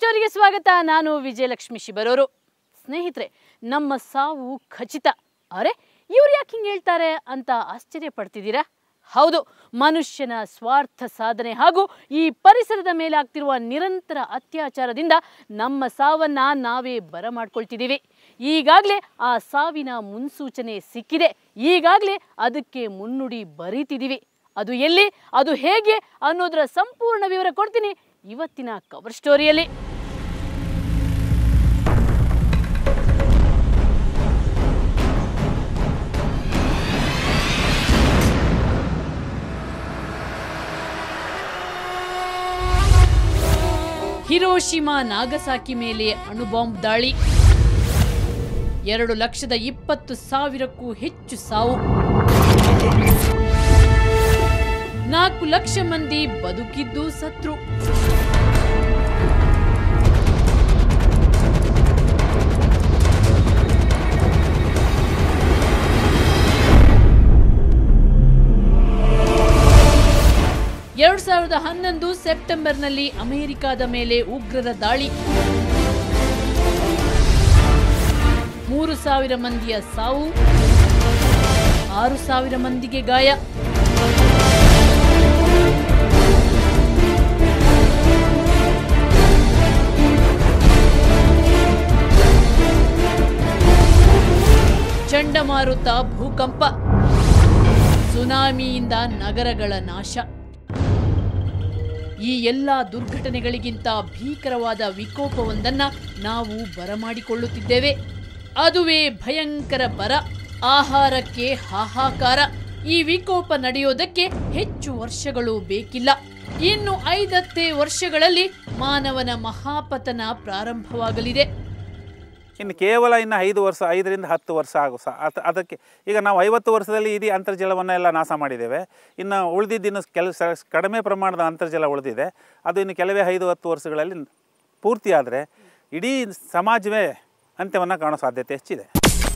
ಸ್ಟೋರಿಗೆ ಸ್ವಾಗತ ನಾನು ವಿಜಯಲಕ್ಷ್ಮಿ ಶಿಬರೋರು ಸ್ನೇಹಿತರೆ ನಮ್ಮ ಸಾವು ಖಚಿತ ಅರೆ ಇವ್ರು ಯಾಕೆ ಹಿಂಗೆ ಹೇಳ್ತಾರೆ ಅಂತ ಆಶ್ಚರ್ಯ ಪಡ್ತಿದ್ದೀರಾ ಹೌದು ಮನುಷ್ಯನ ಸ್ವಾರ್ಥ ಸಾಧನೆ ಹಾಗೂ ಈ ಪರಿಸರದ ಮೇಲೆ ಆಗ್ತಿರುವ ನಿರಂತರ ಅತ್ಯಾಚಾರದಿಂದ ನಮ್ಮ ಸಾವನ್ನ ನಾವೇ ಬರಮಾಡ್ಕೊಳ್ತಿದ್ದೀವಿ ಈಗಾಗಲೇ ಆ ಸಾವಿನ ಮುನ್ಸೂಚನೆ ಸಿಕ್ಕಿದೆ ಈಗಾಗಲೇ ಅದಕ್ಕೆ ಮುನ್ನುಡಿ ಬರೀತಿದ್ದೀವಿ ಅದು ಎಲ್ಲಿ ಅದು ಹೇಗೆ ಅನ್ನೋದರ ಸಂಪೂರ್ಣ ವಿವರ ಕೊಡ್ತೀನಿ ಇವತ್ತಿನ ಕವರ್ ಸ್ಟೋರಿಯಲ್ಲಿ ಹಿರೋಶಿಮಾ ನಾಗಸಾಕಿ ಮೇಲೆ ಅಣುಬಾಂಬ್ ದಾಳಿ ಎರಡು ಲಕ್ಷದ ಇಪ್ಪತ್ತು ಸಾವಿರಕ್ಕೂ ಹೆಚ್ಚು ಸಾವು ನಾಲ್ಕು ಲಕ್ಷ ಮಂದಿ ಬದುಕಿದ್ದು ಸತ್ರು ಎರಡು ಸಾವಿರದ ಹನ್ನೊಂದು ಸೆಪ್ಟೆಂಬರ್ನಲ್ಲಿ ಅಮೆರಿಕದ ಮೇಲೆ ಉಗ್ರರ ದಾಳಿ ಮೂರು ಸಾವಿರ ಮಂದಿಯ ಸಾವು ಆರು ಸಾವಿರ ಮಂದಿಗೆ ಗಾಯ ಚಂಡಮಾರುತ ಭೂಕಂಪ ಸುನಾಮಿಯಿಂದ ನಗರಗಳ ನಾಶ ಈ ಎಲ್ಲ ದುರ್ಘಟನೆಗಳಿಗಿಂತ ಭೀಕರವಾದ ವಿಕೋಪವೊಂದನ್ನ ನಾವು ಬರಮಾಡಿಕೊಳ್ಳುತ್ತಿದ್ದೇವೆ ಅದುವೇ ಭಯಂಕರ ಬರ ಆಹಾರಕ್ಕೆ ಹಾಹಾಕಾರ ಈ ವಿಕೋಪ ನಡೆಯೋದಕ್ಕೆ ಹೆಚ್ಚು ವರ್ಷಗಳು ಬೇಕಿಲ್ಲ ಇನ್ನು ಐದತ್ತೇ ವರ್ಷಗಳಲ್ಲಿ ಮಾನವನ ಮಹಾಪತನ ಪ್ರಾರಂಭವಾಗಲಿದೆ ಇನ್ನು ಕೇವಲ ಇನ್ನು ಐದು ವರ್ಷ ಐದರಿಂದ ಹತ್ತು ವರ್ಷ ಆಗು ಸಹ ಅತ್ ಅದಕ್ಕೆ ಈಗ ನಾವು ಐವತ್ತು ವರ್ಷದಲ್ಲಿ ಇಡೀ ಅಂತರ್ಜಲವನ್ನು ಎಲ್ಲ ನಾಶ ಮಾಡಿದ್ದೇವೆ ಇನ್ನು ಉಳಿದಿದ್ದು ಕೆಲಸ ಕಡಿಮೆ ಪ್ರಮಾಣದ ಅಂತರ್ಜಲ ಉಳಿದಿದೆ ಅದು ಇನ್ನು ಕೆಲವೇ ಐದು ಹತ್ತು ವರ್ಷಗಳಲ್ಲಿ ಪೂರ್ತಿ ಆದರೆ ಇಡೀ ಸಮಾಜವೇ ಅಂತ್ಯವನ್ನು ಕಾಣೋ ಸಾಧ್ಯತೆ ಹೆಚ್ಚಿದೆ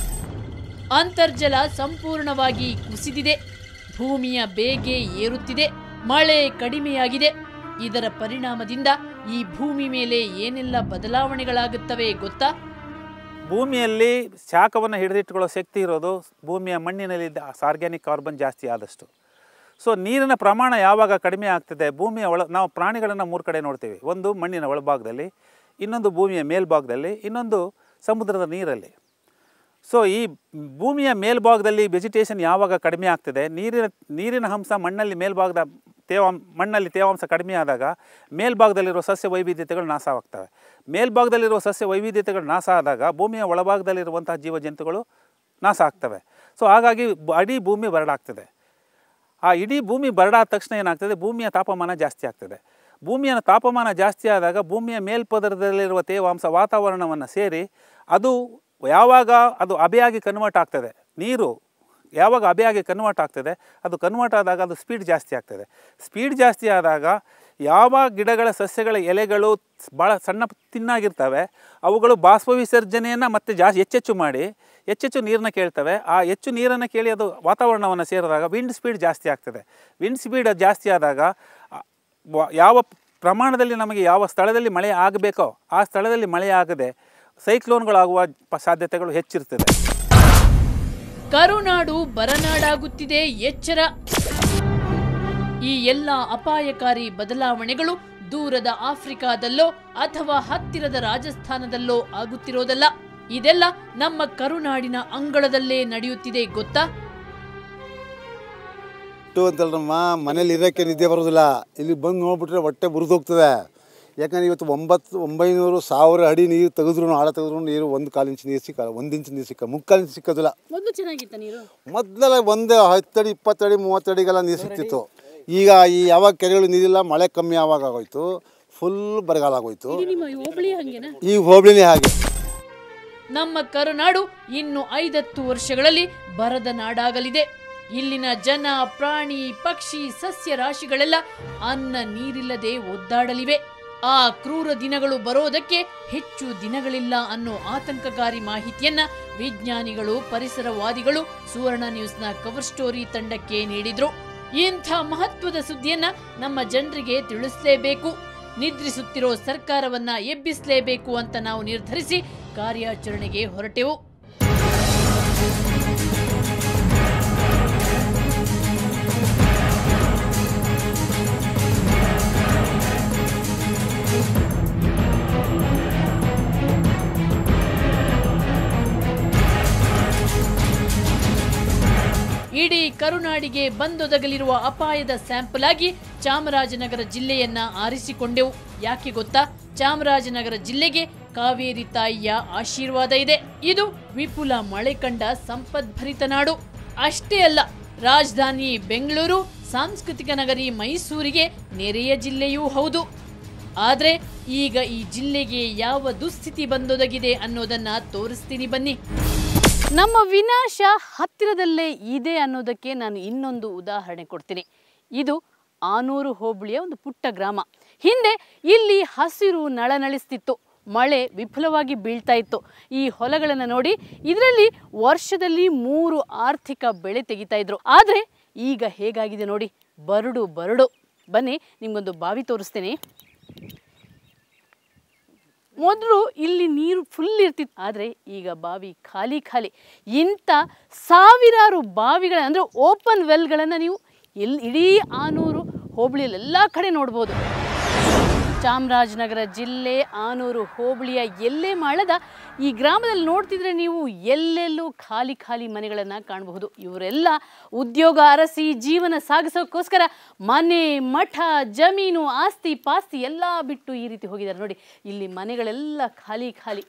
ಅಂತರ್ಜಲ ಸಂಪೂರ್ಣವಾಗಿ ಕುಸಿದಿದೆ ಭೂಮಿಯ ಬೇಗೆ ಏರುತ್ತಿದೆ ಮಳೆ ಕಡಿಮೆಯಾಗಿದೆ ಇದರ ಪರಿಣಾಮದಿಂದ ಈ ಭೂಮಿ ಮೇಲೆ ಏನೆಲ್ಲ ಬದಲಾವಣೆಗಳಾಗುತ್ತವೆ ಗೊತ್ತಾ ಭೂಮಿಯಲ್ಲಿ ಶಾಖವನ್ನು ಹಿಡಿದಿಟ್ಟುಕೊಳ್ಳೋ ಶಕ್ತಿ ಇರೋದು ಭೂಮಿಯ ಮಣ್ಣಿನಲ್ಲಿ ಆರ್ಗ್ಯಾನಿಕ್ ಕಾರ್ಬನ್ ಜಾಸ್ತಿ ಆದಷ್ಟು ಸೊ ನೀರಿನ ಪ್ರಮಾಣ ಯಾವಾಗ ಕಡಿಮೆ ಆಗ್ತದೆ ಭೂಮಿಯ ಒಳ ನಾವು ಪ್ರಾಣಿಗಳನ್ನು ಮೂರು ಕಡೆ ನೋಡ್ತೀವಿ ಒಂದು ಮಣ್ಣಿನ ಒಳಭಾಗದಲ್ಲಿ ಇನ್ನೊಂದು ಭೂಮಿಯ ಮೇಲ್ಭಾಗದಲ್ಲಿ ಇನ್ನೊಂದು ಸಮುದ್ರದ ನೀರಲ್ಲಿ ಸೊ ಈ ಭೂಮಿಯ ಮೇಲ್ಭಾಗದಲ್ಲಿ ವೆಜಿಟೇಷನ್ ಯಾವಾಗ ಕಡಿಮೆ ಆಗ್ತದೆ ನೀರಿನ ನೀರಿನ ಅಂಶ ಮಣ್ಣಲ್ಲಿ ಮೇಲ್ಭಾಗದ ತೇವಾಂ ಮಣ್ಣಲ್ಲಿ ತೇವಾಂಶ ಕಡಿಮೆ ಆದಾಗ ಮೇಲ್ಭಾಗದಲ್ಲಿರುವ ಸಸ್ಯ ವೈವಿಧ್ಯತೆಗಳು ನಾಶವಾಗ್ತವೆ ಮೇಲ್ಭಾಗದಲ್ಲಿರುವ ಸಸ್ಯ ವೈವಿಧ್ಯತೆಗಳು ನಾಶ ಆದಾಗ ಭೂಮಿಯ ಒಳಭಾಗದಲ್ಲಿರುವಂತಹ ಜೀವಜಂತುಗಳು ನಾಶ ಆಗ್ತವೆ ಸೊ ಹಾಗಾಗಿ ಬ- ಇಡೀ ಭೂಮಿ ಬರಡಾಗ್ತದೆ ಆ ಇಡೀ ಭೂಮಿ ಬರಡಾದ ತಕ್ಷಣ ಏನಾಗ್ತದೆ ಭೂಮಿಯ ತಾಪಮಾನ ಜಾಸ್ತಿ ಆಗ್ತದೆ ಭೂಮಿಯ ತಾಪಮಾನ ಜಾಸ್ತಿ ಆದಾಗ ಭೂಮಿಯ ಮೇಲ್ಪದರದಲ್ಲಿರುವ ತೇವಾಂಶ ವಾತಾವರಣವನ್ನು ಸೇರಿ ಅದು ಯಾವಾಗ ಅದು ಅಬೆಯಾಗಿ ಕನ್ವರ್ಟ್ ಆಗ್ತದೆ ನೀರು ಯಾವಾಗ ಅಬೆಯಾಗಿ ಕನ್ವರ್ಟ್ ಆಗ್ತದೆ ಅದು ಕನ್ವರ್ಟ್ ಆದಾಗ ಅದು ಸ್ಪೀಡ್ ಜಾಸ್ತಿ ಆಗ್ತದೆ ಸ್ಪೀಡ್ ಜಾಸ್ತಿ ಆದಾಗ ಯಾವ ಗಿಡಗಳ ಸಸ್ಯಗಳ ಎಲೆಗಳು ಭಾಳ ಸಣ್ಣ ತಿನ್ನಾಗಿರ್ತವೆ ಅವುಗಳು ಬಾಷ್ಪ ವಿಸರ್ಜನೆಯನ್ನು ಮತ್ತೆ ಜಾಸ್ತಿ ಹೆಚ್ಚೆಚ್ಚು ಮಾಡಿ ಹೆಚ್ಚೆಚ್ಚು ನೀರನ್ನ ಕೇಳ್ತವೆ ಆ ಹೆಚ್ಚು ನೀರನ್ನು ಕೇಳಿ ಅದು ವಾತಾವರಣವನ್ನು ಸೇರಿದಾಗ ವಿಂಡ್ ಸ್ಪೀಡ್ ಜಾಸ್ತಿ ಆಗ್ತದೆ ವಿಂಡ್ ಸ್ಪೀಡ್ ಜಾಸ್ತಿ ಆದಾಗ ಆ, ವ- ಯಾವ ಪ್ರಮಾಣದಲ್ಲಿ ನಮಗೆ ಯಾವ ಸ್ಥಳದಲ್ಲಿ ಮಳೆ ಆಗಬೇಕೋ ಆ ಸ್ಥಳದಲ್ಲಿ ಮಳೆ ಆಗದೆ ಸೈಕ್ಲೋನ್ಗಳಾಗುವ ಪ- ಸಾಧ್ಯತೆಗಳು ಹೆಚ್ಚಿರ್ತದೆ ಕರುನಾಡು ಬರನಾಡಾಗುತ್ತಿದೆ ಎಚ್ಚರ ಈ ಎಲ್ಲ ಅಪಾಯಕಾರಿ ಬದಲಾವಣೆಗಳು ದೂರದ ಆಫ್ರಿಕಾದಲ್ಲೋ ಅಥವಾ ಹತ್ತಿರದ ರಾಜಸ್ಥಾನದಲ್ಲೋ ಆಗುತ್ತಿರೋದಲ್ಲ ಇದೆಲ್ಲ ನಮ್ಮ ಕರುನಾಡಿನ ಅಂಗಳದಲ್ಲೇ ನಡೆಯುತ್ತಿದೆ ಗೊತ್ತಾ ಇಟ್ಟು ಅಂತಲ್ರಮ್ಮ ಮನೇಲಿ ಇರೋಕ್ಕೆ ನಿದ್ದೆ ಬರೋದಿಲ್ಲ ಇಲ್ಲಿ ಬಂದು ನೋಡ್ಬಿಟ್ರೆ ಹೊಟ್ಟೆ ಮುರಿದೋಗ್ತದೆ ಯಾಕಂದ್ರೆ ಇವತ್ತು ಒಂಬತ್ತು ಒಂಬೈನೂರು ಸಾವಿರ ಅಡಿ ನೀರು ತೆಗೆದ್ರು ಆಳ ತೆಗೆದ್ರು ನೀರು ಒಂದು ಕಾಲು ಇಂಚು ನೀರು ಸಿಕ್ಕಲ್ಲ ಒಂದು ಇಂಚು ನೀರು ಸಿಕ್ಕ ಮುಕ್ಕಾಲು ಇಂಚು ಸಿಕ್ಕೋದಿಲ್ಲ ಮೊದಲು ಚೆನ್ನಾಗಿತ್ತ ನೀರು ಮೊದಲೆಲ್ಲ ಒಂದು ಹತ್ತಡಿ ಇಪ್ಪತ್ತಡಿ ಮೂವತ್ತಡಿಗೆಲ್ಲ ನೀರು ಸಿಕ್ತಿತ್ತು ಈಗ ಈ ಯಾವಾಗ ಕೆರೆಗಳು ನೀರಿಲ್ಲ ಮಳೆ ಕಮ್ಮಿ ಯಾವಾಗ ಆಗೋಯ್ತು ಫುಲ್ ಬರಗಾಲ ಆಗೋಯ್ತು ನಿಮ್ಮ ಹೋಬಳಿ ಹಂಗೇನಾ ಈ ಹೋಬಳಿನೇ ಹಾಗೆ ನಮ್ಮ ಕರುನಾಡು ಇನ್ನು ಐದತ್ತು ವರ್ಷಗಳಲ್ಲಿ ಬರದ ನಾಡಾಗಲಿದೆ ಇಲ್ಲಿನ ಜನ ಪ್ರಾಣಿ ಪಕ್ಷಿ ಸಸ್ಯ ರಾಶಿಗಳೆಲ್ಲ ಅನ್ನ ನೀರಿಲ್ಲದೆ ಒದ್ದಾಡಲಿವೆ ಆ ಕ್ರೂರ ದಿನಗಳು ಬರೋದಕ್ಕೆ ಹೆಚ್ಚು ದಿನಗಳಿಲ್ಲ ಅನ್ನೋ ಆತಂಕಕಾರಿ ಮಾಹಿತಿಯನ್ನ ವಿಜ್ಞಾನಿಗಳು ಪರಿಸರವಾದಿಗಳು ಸುವರ್ಣ ನ್ಯೂಸ್ನ ಕವರ್ ಸ್ಟೋರಿ ತಂಡಕ್ಕೆ ನೀಡಿದ್ರು ಇಂಥ ಮಹತ್ವದ ಸುದ್ದಿಯನ್ನ ನಮ್ಮ ಜನರಿಗೆ ತಿಳಿಸಲೇಬೇಕು ನಿದ್ರಿಸುತ್ತಿರೋ ಸರ್ಕಾರವನ್ನ ಎಬ್ಬಿಸಲೇಬೇಕು ಅಂತ ನಾವು ನಿರ್ಧರಿಸಿ ಕಾರ್ಯಾಚರಣೆಗೆ ಹೊರಟೆವು ಇಡೀ ಕರುನಾಡಿಗೆ ಬಂದೊದಗಲಿರುವ ಅಪಾಯದ ಸ್ಯಾಂಪಲ್ ಆಗಿ ಚಾಮರಾಜನಗರ ಜಿಲ್ಲೆಯನ್ನ ಆರಿಸಿಕೊಂಡೆವು ಯಾಕೆ ಗೊತ್ತಾ ಚಾಮರಾಜನಗರ ಜಿಲ್ಲೆಗೆ ಕಾವೇರಿ ತಾಯಿಯ ಆಶೀರ್ವಾದ ಇದೆ ಇದು ವಿಪುಲ ಮಳೆ ಕಂಡ ಸಂಪದ್ಭರಿತ ನಾಡು ಅಷ್ಟೇ ಅಲ್ಲ ರಾಜಧಾನಿ ಬೆಂಗಳೂರು ಸಾಂಸ್ಕೃತಿಕ ನಗರಿ ಮೈಸೂರಿಗೆ ನೆರೆಯ ಜಿಲ್ಲೆಯೂ ಹೌದು ಆದ್ರೆ ಈಗ ಈ ಜಿಲ್ಲೆಗೆ ಯಾವ ದುಸ್ಥಿತಿ ಬಂದೊದಗಿದೆ ಅನ್ನೋದನ್ನ ತೋರಿಸ್ತೀನಿ ಬನ್ನಿ ನಮ್ಮ ವಿನಾಶ ಹತ್ತಿರದಲ್ಲೇ ಇದೆ ಅನ್ನೋದಕ್ಕೆ ನಾನು ಇನ್ನೊಂದು ಉದಾಹರಣೆ ಕೊಡ್ತೀನಿ ಇದು ಆನೂರು ಹೋಬಳಿಯ ಒಂದು ಪುಟ್ಟ ಗ್ರಾಮ ಹಿಂದೆ ಇಲ್ಲಿ ಹಸಿರು ನಳನಳಿಸ್ತಿತ್ತು ಮಳೆ ವಿಫುಲವಾಗಿ ಬೀಳ್ತಾ ಇತ್ತು ಈ ಹೊಲಗಳನ್ನು ನೋಡಿ ಇದರಲ್ಲಿ ವರ್ಷದಲ್ಲಿ ಮೂರು ಆರ್ಥಿಕ ಬೆಳೆ ತೆಗಿತಾ ಇದ್ರು ಆದರೆ ಈಗ ಹೇಗಾಗಿದೆ ನೋಡಿ ಬರಡು ಬರಡು ಬನ್ನಿ ನಿಮ್ಗೊಂದು ಬಾವಿ ತೋರಿಸ್ತೀನಿ ಮೊದಲು ಇಲ್ಲಿ ನೀರು ಫುಲ್ ಇರ್ತಿತ್ತು ಆದರೆ ಈಗ ಬಾವಿ ಖಾಲಿ ಖಾಲಿ ಇಂಥ ಸಾವಿರಾರು ಬಾವಿಗಳ ಅಂದರೆ ಓಪನ್ ವೆಲ್ಗಳನ್ನು ನೀವು ಎಲ್ಲಿ ಇಡೀ ಆನೂರು ಹೋಬಳಿಯಲ್ಲಿ ಎಲ್ಲ ಕಡೆ ನೋಡ್ಬೋದು ಚಾಮರಾಜನಗರ ಜಿಲ್ಲೆ ಆನೂರು ಹೋಬಳಿಯ ಎಲ್ಲೇ ಮಾಳದ ಈ ಗ್ರಾಮದಲ್ಲಿ ನೋಡ್ತಿದ್ರೆ ನೀವು ಎಲ್ಲೆಲ್ಲೂ ಖಾಲಿ ಖಾಲಿ ಮನೆಗಳನ್ನು ಕಾಣಬಹುದು ಇವರೆಲ್ಲ ಉದ್ಯೋಗ ಅರಸಿ ಜೀವನ ಸಾಗಿಸೋಕ್ಕೋಸ್ಕರ ಮನೆ ಮಠ ಜಮೀನು ಆಸ್ತಿ ಪಾಸ್ತಿ ಎಲ್ಲ ಬಿಟ್ಟು ಈ ರೀತಿ ಹೋಗಿದ್ದಾರೆ ನೋಡಿ ಇಲ್ಲಿ ಮನೆಗಳೆಲ್ಲ ಖಾಲಿ ಖಾಲಿ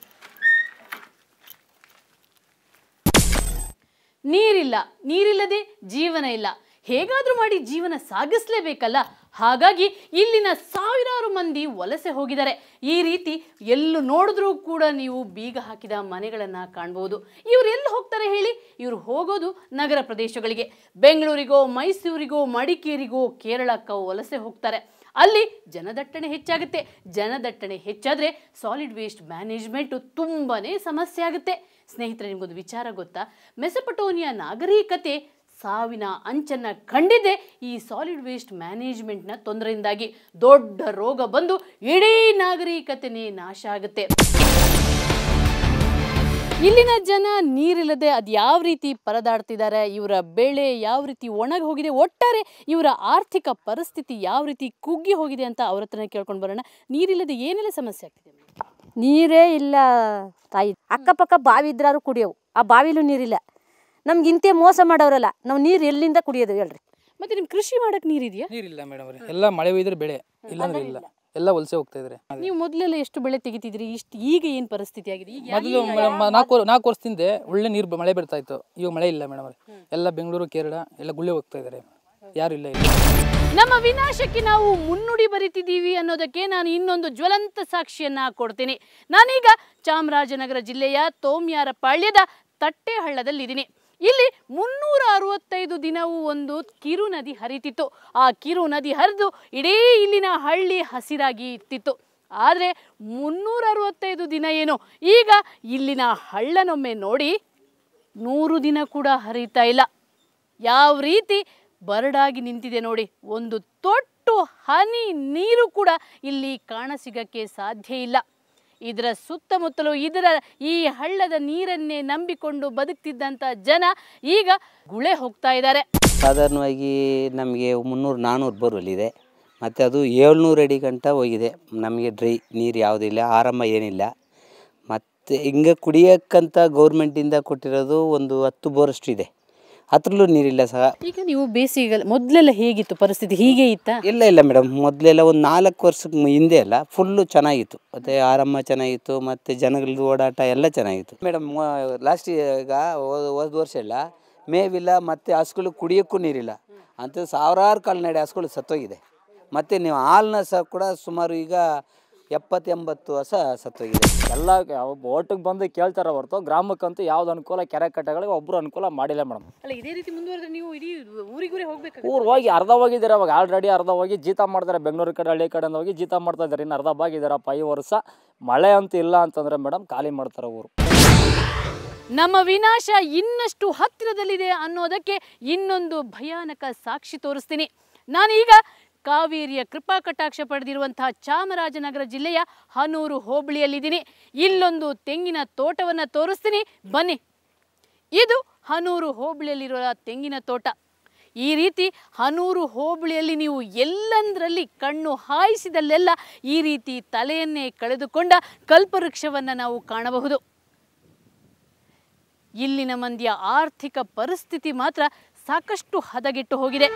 ನೀರಿಲ್ಲ ನೀರಿಲ್ಲದೆ ಜೀವನ ಇಲ್ಲ ಹೇಗಾದರೂ ಮಾಡಿ ಜೀವನ ಸಾಗಿಸ್ಲೇಬೇಕಲ್ಲ ಹಾಗಾಗಿ ಇಲ್ಲಿನ ಸಾವಿರಾರು ಮಂದಿ ವಲಸೆ ಹೋಗಿದ್ದಾರೆ ಈ ರೀತಿ ಎಲ್ಲೂ ನೋಡಿದ್ರೂ ಕೂಡ ನೀವು ಬೀಗ ಹಾಕಿದ ಮನೆಗಳನ್ನು ಕಾಣ್ಬೋದು ಇವರು ಎಲ್ಲಿ ಹೋಗ್ತಾರೆ ಹೇಳಿ ಇವರು ಹೋಗೋದು ನಗರ ಪ್ರದೇಶಗಳಿಗೆ ಬೆಂಗಳೂರಿಗೋ ಮೈಸೂರಿಗೋ ಮಡಿಕೇರಿಗೋ ಕೇರಳಕ್ಕೋ ವಲಸೆ ಹೋಗ್ತಾರೆ ಅಲ್ಲಿ ಜನದಟ್ಟಣೆ ಹೆಚ್ಚಾಗುತ್ತೆ ಜನದಟ್ಟಣೆ ಹೆಚ್ಚಾದರೆ ಸಾಲಿಡ್ ವೇಸ್ಟ್ ಮ್ಯಾನೇಜ್ಮೆಂಟು ತುಂಬಾ ಸಮಸ್ಯೆ ಆಗುತ್ತೆ ಸ್ನೇಹಿತರೆ ನಿಮಗೊಂದು ವಿಚಾರ ಗೊತ್ತಾ ಮೆಸಪಟೋನಿಯಾ ನಾಗರಿಕತೆ ಸಾವಿನ ಅಂಚನ್ನ ಕಂಡಿದ್ದೆ ಈ ಸಾಲಿಡ್ ವೇಸ್ಟ್ ಮ್ಯಾನೇಜ್ಮೆಂಟ್ನ ತೊಂದರೆಯಿಂದಾಗಿ ದೊಡ್ಡ ರೋಗ ಬಂದು ಇಡೀ ನಾಗರಿಕತೆನೇ ನಾಶ ಆಗುತ್ತೆ ಇಲ್ಲಿನ ಜನ ನೀರಿಲ್ಲದೆ ಅದು ಯಾವ ರೀತಿ ಪರದಾಡ್ತಿದ್ದಾರೆ ಇವರ ಬೆಳೆ ಯಾವ ರೀತಿ ಒಣಗಿ ಹೋಗಿದೆ ಒಟ್ಟಾರೆ ಇವರ ಆರ್ಥಿಕ ಪರಿಸ್ಥಿತಿ ಯಾವ ರೀತಿ ಕುಗ್ಗಿ ಹೋಗಿದೆ ಅಂತ ಅವ್ರ ಹತ್ರನೇ ಕೇಳ್ಕೊಂಡು ಬರೋಣ ನೀರಿಲ್ಲದೆ ಏನೆಲ್ಲ ಸಮಸ್ಯೆ ಆಗ್ತಿದೆ ನೀರೇ ಇಲ್ಲ ತಾಯಿ ಅಕ್ಕಪಕ್ಕ ಬಾವಿ ಇದ್ರಾರು ಕುಡಿಯವು ಆ ಬಾವಿಲೂ ನೀರಿಲ್ಲ ನಮ್ಗೆ ಇಂತೆ ಮೋಸ ಮಾಡೋರಲ್ಲ ನಾವು ನೀರು ಎಲ್ಲಿಂದ ಕುಡಿಯೋದು ಹೇಳ್ರಿ ಮತ್ತೆ ನಿಮ್ ಕೃಷಿ ಮಾಡಕ್ ನೀರಿದೆಯಾ ನೀರಿಲ್ಲ ಮೇಡಮ್ ಅವ್ರೆ ಎಲ್ಲ ಮಳೆ ಒಯ್ದ್ರೆ ಬೆಳೆ ಇಲ್ಲಾಂದ್ರೆ ಇಲ್ಲ ಎಲ್ಲ ವಲಸೆ ಹೋಗ್ತಾ ಇದ್ರೆ ನೀವು ಮೊದಲೆಲ್ಲ ಎಷ್ಟು ಬೆಳೆ ತೆಗಿತಿದ್ರಿ ಇಷ್ಟು ಈಗ ಏನ್ ಪರಿಸ್ಥಿತಿ ಆಗಿದೆ ಈಗ ಯಾ- ಮೊದಲು ಮ- ನಾಲ್ಕು ನಾಲ್ಕು ವರ್ಷದಿಂದ ಒಳ್ಳೆ ನೀರು ಮಳೆ ಬರ್ತಾ ಇತ್ತು ಇವಾಗ ಮಳೆ ಇಲ್ಲ ಮೇಡಮ್ ಅವ್ರೆ ಎಲ್ಲ ಬೆಂಗಳೂರು ಕೇರಳ ಎಲ್ಲ ಗುಳ್ಳೆ ಹೋಗ್ತಾ ಇದ್ದಾರೆ ಯಾರು ಇಲ್ಲ ಇಲ್ಲಿ ನಮ್ಮ ವಿನಾಶಕ್ಕೆ ನಾವು ಮುನ್ನುಡಿ ಬರಿತಿದ್ದೀವಿ ಅನ್ನೋದಕ್ಕೆ ನಾನು ಇನ್ನೊಂದು ಜ್ವಲಂತ ಸಾಕ್ಷಿಯನ್ನ ಕೊಡ್ತೀನಿ ನಾನೀಗ ಚಾಮರಾಜನಗರ ಜಿಲ್ಲೆಯ ತೋಮ್ಯಾರ ಪಾಳ್ಯದ ತಟ್ಟೆಹಳ್ಳದಲ್ಲಿದ್ದೀನಿ ಇಲ್ಲಿ ಮುನ್ನೂರ ಅರವತ್ತೈದು ದಿನವೂ ಒಂದು ಕಿರು ನದಿ ಹರಿತಿತ್ತು ಆ ಕಿರು ನದಿ ಹರಿದು ಇಡೀ ಇಲ್ಲಿನ ಹಳ್ಳಿ ಹಸಿರಾಗಿ ಇತ್ತಿತ್ತು ಆದರೆ ಮುನ್ನೂರ ಅರವತ್ತೈದು ದಿನ ಏನು ಈಗ ಇಲ್ಲಿನ ಹಳ್ಳನೊಮ್ಮೆ ನೋಡಿ ನೂರು ದಿನ ಕೂಡ ಹರಿತಾ ಇಲ್ಲ ಯಾವ ರೀತಿ ಬರಡಾಗಿ ನಿಂತಿದೆ ನೋಡಿ ಒಂದು ತೊಟ್ಟು ಹನಿ ನೀರು ಕೂಡ ಇಲ್ಲಿ ಕಾಣಸಿಗಕ್ಕೆ ಸಾಧ್ಯ ಇಲ್ಲ ಇದರ ಸುತ್ತಮುತ್ತಲು ಇದರ ಈ ಹಳ್ಳದ ನೀರನ್ನೇ ನಂಬಿಕೊಂಡು ಬದುಕ್ತಿದ್ದಂಥ ಜನ ಈಗ ಗುಳೆ ಹೋಗ್ತಾ ಇದ್ದಾರೆ ಸಾಧಾರಣವಾಗಿ ನಮಗೆ ಮುನ್ನೂರು ನಾನ್ನೂರು ಬೋರ್ವೆಲ್ ಇದೆ ಮತ್ತು ಅದು ಏಳ್ನೂರು ಅಡಿ ಗಂಟ ಹೋಗಿದೆ ನಮಗೆ ಡ್ರೈ ನೀರು ಯಾವುದಿಲ್ಲ ಆರಂಭ ಏನಿಲ್ಲ ಮತ್ತು ಹಿಂಗೆ ಕುಡಿಯೋಕ್ಕಂತ ಗೌರ್ಮೆಂಟಿಂದ ಕೊಟ್ಟಿರೋದು ಒಂದು ಹತ್ತು ಬೋರಷ್ಟು ಇದೆ ಅದ್ರಲ್ಲೂ ನೀರಿಲ್ಲ ಸಹ ಈಗ ನೀವು ಬೇಸಿಗೆ ಮೊದಲೆಲ್ಲ ಹೇಗಿತ್ತು ಪರಿಸ್ಥಿತಿ ಹೀಗೆ ಇತ್ತಾ ಇಲ್ಲ ಇಲ್ಲ ಮೇಡಮ್ ಮೊದಲೆಲ್ಲ ಒಂದು ನಾಲ್ಕು ವರ್ಷಕ್ಕೆ ಮು- ಹಿಂದೆ ಎಲ್ಲ ಫುಲ್ಲು ಚೆನ್ನಾಗಿತ್ತು ಮತ್ತು ಆರಂಭ ಚೆನ್ನಾಗಿತ್ತು ಮತ್ತು ಜನಗಳದ್ದು ಓಡಾಟ ಎಲ್ಲ ಚೆನ್ನಾಗಿತ್ತು ಮೇಡಮ್ ಲಾಸ್ಟ್ ಈಗ ಹೋದ ಹೋದ ವರ್ಷ ಎಲ್ಲ ಮೇವಿಲ್ಲ ಮತ್ತು ಹಸುಗಳು ಕುಡಿಯೋಕ್ಕೂ ನೀರಿಲ್ಲ ಅಂತ ಸಾವಿರಾರು ಕಾಲ್ನಡೆ ಹಸುಗಳು ಸತ್ತೋಗಿದೆ ಮತ್ತು ನೀವು ಹಾಲನ್ನ ಸಹ ಕೂಡ ಸುಮಾರು ಈಗ ಎಪ್ಪತ್ತು ಎಂಬತ್ತು ಹಸ ಸತ್ತೋಗಿದೆ ಎಲ್ಲ ಓಟಿಗೆ ಬಂದು ಕೇಳ್ತಾರ ಹೊರತು ಗ್ರಾಮಕ್ಕಂತೂ ಯಾವ್ದು ಅನುಕೂಲ ಕೆರೆ ಕಟ್ಟೆಗಳಿಗೆ ಒಬ್ರು ಅನುಕೂಲ ಮಾಡಿಲ್ಲ ಮೇಡಮ್ ಅಲ್ಲ ಇದೇ ರೀತಿ ಮುಂದುವರೆದ್ರೆ ನೀವು ಇಡೀ ಊರಿಗೂರೇ ಹೋಗ್ಬೇಕು ಊರು ಹೋಗಿ ಅರ್ಧ ಹೋಗಿದ್ದಾರೆ ಅವಾಗ ಆಲ್ರೆಡಿ ಅರ್ಧ ಹೋಗಿ ಜೀತ ಮಾಡ್ತಾರೆ ಬೆಂಗಳೂರು ಕಡೆ ಹಳ್ಳಿ ಕಡೆಯಿಂದ ಹೋಗಿ ಜೀತ ಮಾಡ್ತಾ ಇದ್ದಾರೆ ಇನ್ನು ಅರ್ಧ ಬಾಗಿದ್ದಾರಪ್ಪ ಈ ವರ್ಷ ಮಳೆ ಅಂತೂ ಇಲ್ಲ ಅಂತಂದ್ರೆ ಮೇಡಮ್ ಖಾಲಿ ಮಾಡ್ತಾರೆ ಊರು ನಮ್ಮ ವಿನಾಶ ಇನ್ನಷ್ಟು ಹತ್ತಿರದಲ್ಲಿದೆ ಅನ್ನೋದಕ್ಕೆ ಇನ್ನೊಂದು ಭಯಾನಕ ಸಾಕ್ಷಿ ತೋರಿಸ್ತೀನಿ ನಾನೀಗ ಕಾವೇರಿಯ ಕೃಪಾ ಕಟಾಕ್ಷ ಪಡೆದಿರುವಂತಹ ಚಾಮರಾಜನಗರ ಜಿಲ್ಲೆಯ ಹನೂರು ಹೋಬಳಿಯಲ್ಲಿದ್ದೀನಿ ಇಲ್ಲೊಂದು ತೆಂಗಿನ ತೋಟವನ್ನು ತೋರಿಸ್ತೀನಿ ಬನ್ನಿ ಇದು ಹನೂರು ಹೋಬಳಿಯಲ್ಲಿರುವ ತೆಂಗಿನ ತೋಟ ಈ ರೀತಿ ಹನೂರು ಹೋಬಳಿಯಲ್ಲಿ ನೀವು ಎಲ್ಲಂದರಲ್ಲಿ ಕಣ್ಣು ಹಾಯಿಸಿದಲ್ಲೆಲ್ಲ ಈ ರೀತಿ ತಲೆಯನ್ನೇ ಕಳೆದುಕೊಂಡ ಕಲ್ಪವೃಕ್ಷವನ್ನು ನಾವು ಕಾಣಬಹುದು ಇಲ್ಲಿನ ಮಂದಿಯ ಆರ್ಥಿಕ ಪರಿಸ್ಥಿತಿ ಮಾತ್ರ ಸಾಕಷ್ಟು ಹದಗೆಟ್ಟು ಹೋಗಿದೆ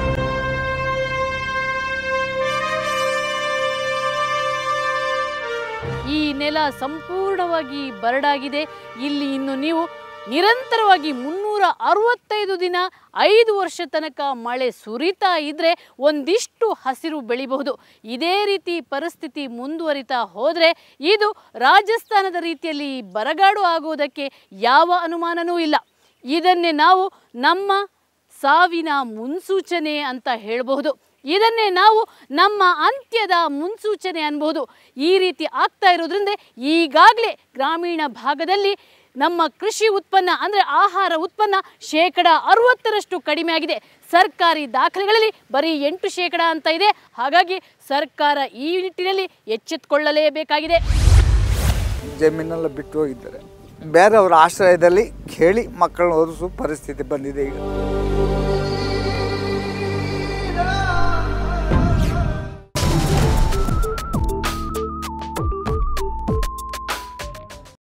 ಈ ನೆಲ ಸಂಪೂರ್ಣವಾಗಿ ಬರಡಾಗಿದೆ ಇಲ್ಲಿ ಇನ್ನು ನೀವು ನಿರಂತರವಾಗಿ ಮುನ್ನೂರ ಅರವತ್ತೈದು ದಿನ ಐದು ವರ್ಷ ತನಕ ಮಳೆ ಸುರಿತಾ ಇದ್ರೆ ಒಂದಿಷ್ಟು ಹಸಿರು ಬೆಳಿಬಹುದು ಇದೇ ರೀತಿ ಪರಿಸ್ಥಿತಿ ಮುಂದುವರಿತಾ ಹೋದರೆ ಇದು ರಾಜಸ್ಥಾನದ ರೀತಿಯಲ್ಲಿ ಬರಗಾಡು ಆಗುವುದಕ್ಕೆ ಯಾವ ಅನುಮಾನನೂ ಇಲ್ಲ ಇದನ್ನೇ ನಾವು ನಮ್ಮ ಸಾವಿನ ಮುನ್ಸೂಚನೆ ಅಂತ ಹೇಳಬಹುದು ಇದನ್ನೇ ನಾವು ನಮ್ಮ ಅಂತ್ಯದ ಮುನ್ಸೂಚನೆ ಅನ್ಬಹುದು ಈ ರೀತಿ ಆಗ್ತಾ ಇರೋದ್ರಿಂದ ಈಗಾಗಲೇ ಗ್ರಾಮೀಣ ಭಾಗದಲ್ಲಿ ನಮ್ಮ ಕೃಷಿ ಉತ್ಪನ್ನ ಅಂದರೆ ಆಹಾರ ಉತ್ಪನ್ನ ಶೇಕಡ ಅರವತ್ತರಷ್ಟು ಕಡಿಮೆ ಆಗಿದೆ ಸರ್ಕಾರಿ ದಾಖಲೆಗಳಲ್ಲಿ ಬರೀ ಎಂಟು ಶೇಕಡ ಅಂತ ಇದೆ ಹಾಗಾಗಿ ಸರ್ಕಾರ ಈ ನಿಟ್ಟಿನಲ್ಲಿ ಎಚ್ಚೆತ್ತುಕೊಳ್ಳಲೇಬೇಕಾಗಿದೆ ಜಮೀನೆಲ್ಲ ಬಿಟ್ಟು ಹೋಗಿದ್ದಾರೆ ಬೇರೆಯವರ ಆಶ್ರಯದಲ್ಲಿ ಕೇಳಿ ಮಕ್ಕಳನ್ನ ಓದಿಸೋ ಪರಿಸ್ಥಿತಿ ಬಂದಿದೆ ಈಗ